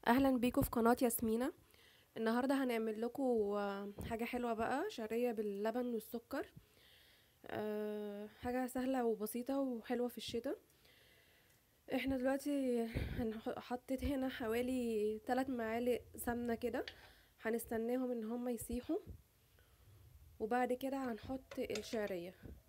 اهلا بيكم في قناة ياسمينة النهاردة هنعمل لكم حاجة حلوة بقى شعرية باللبن والسكر آه، حاجة سهلة وبسيطة وحلوة في الشتاء احنا دلوقتي هنح- حطيت هنا حوالي 3 معالق سمنة كده هنستناهم ان هما يسيحوا وبعد كده هنحط الشعرية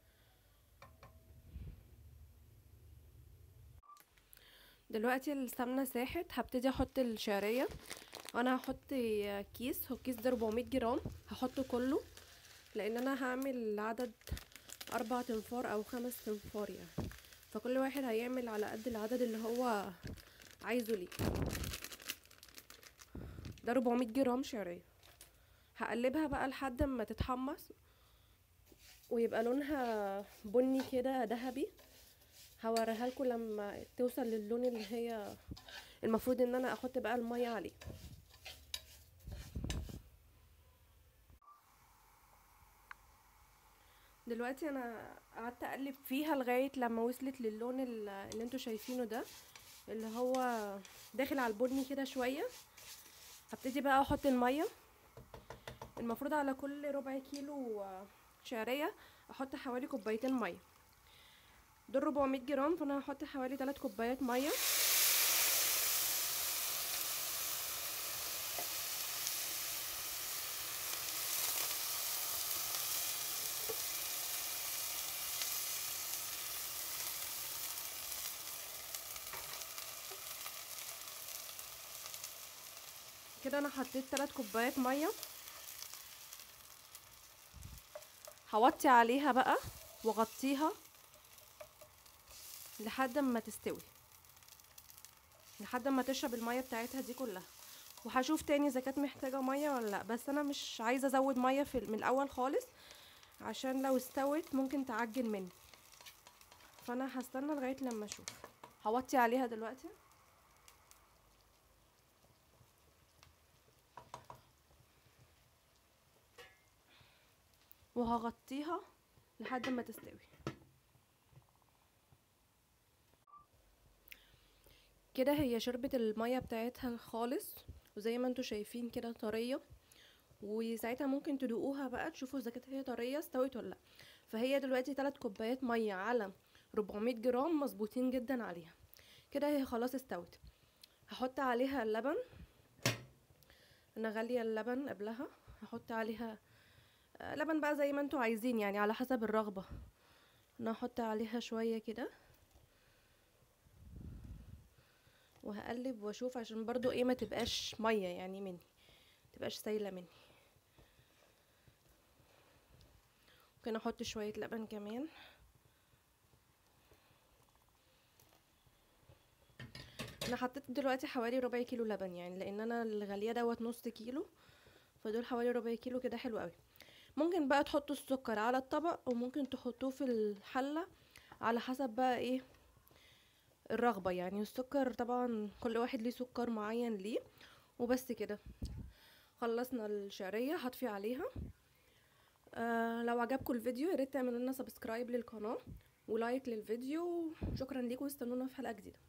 دلوقتي السمنة ساحت هبتدي احط الشعرية وانا هحط كيس هو الكيس ده 400 جرام هحطه كله لان انا هعمل عدد اربع تنفار او خمس تنفار يعني فكل واحد هيعمل على قد العدد اللي هو عايزه ليه ده 400 جرام شعرية هقلبها بقى لحد ما تتحمص ويبقى لونها بني كده ذهبي هوريها لكم لما توصل للون اللي هي المفروض ان انا احط بقى الميه عليه دلوقتي انا قعدت اقلب فيها لغايه لما وصلت للون اللي انتوا شايفينه ده اللي هو داخل على البني كده شويه هبتدي بقى احط الميه المفروض على كل ربع كيلو شعريه احط حوالي كوبايتين ميه دول 400 جرام فانا هحط حوالي 3 كوبايات ميه كده انا حطيت 3 كوبايات ميه هوطي عليها بقى واغطيها لحد ما تستوي لحد ما تشرب الميه بتاعتها دي كلها وهشوف تاني اذا كانت محتاجه ميه ولا لا بس انا مش عايزه ازود ميه في من الاول خالص عشان لو استوت ممكن تعجن مني فانا هستنى لغايه لما اشوف هوطي عليها دلوقتي وهغطيها لحد ما تستوي كده هي شربت المية بتاعتها خالص وزي ما انتوا شايفين كده طرية وساعتها ممكن تدوقوها بقى تشوفوا اذا كانت هي طرية استوت ولا لا فهي دلوقتي 3 كوبايات مية على 400 جرام مظبوطين جدا عليها كده هي خلاص استوت هحط عليها اللبن انا غالية اللبن قبلها هحط عليها لبن بقى زي ما انتوا عايزين يعني على حسب الرغبة انا هحط عليها شوية كده وهقلب واشوف عشان برضو ايه ما تبقاش ميه يعني مني تبقاش سايله مني ممكن احط شويه لبن كمان انا حطيت دلوقتي حوالي ربع كيلو لبن يعني لان انا الغاليه دوت نص كيلو فدول حوالي ربع كيلو كده حلو قوي ممكن بقى تحطوا السكر على الطبق وممكن تحطوه في الحله على حسب بقى ايه الرغبة يعني السكر طبعا كل واحد ليه سكر معين ليه وبس كده خلصنا الشعرية هطفي عليها آه لو عجبكم الفيديو ياريت تعملوا لنا سبسكرايب للقناة ولايك للفيديو شكرا ليكم واستنونا في حلقة جديدة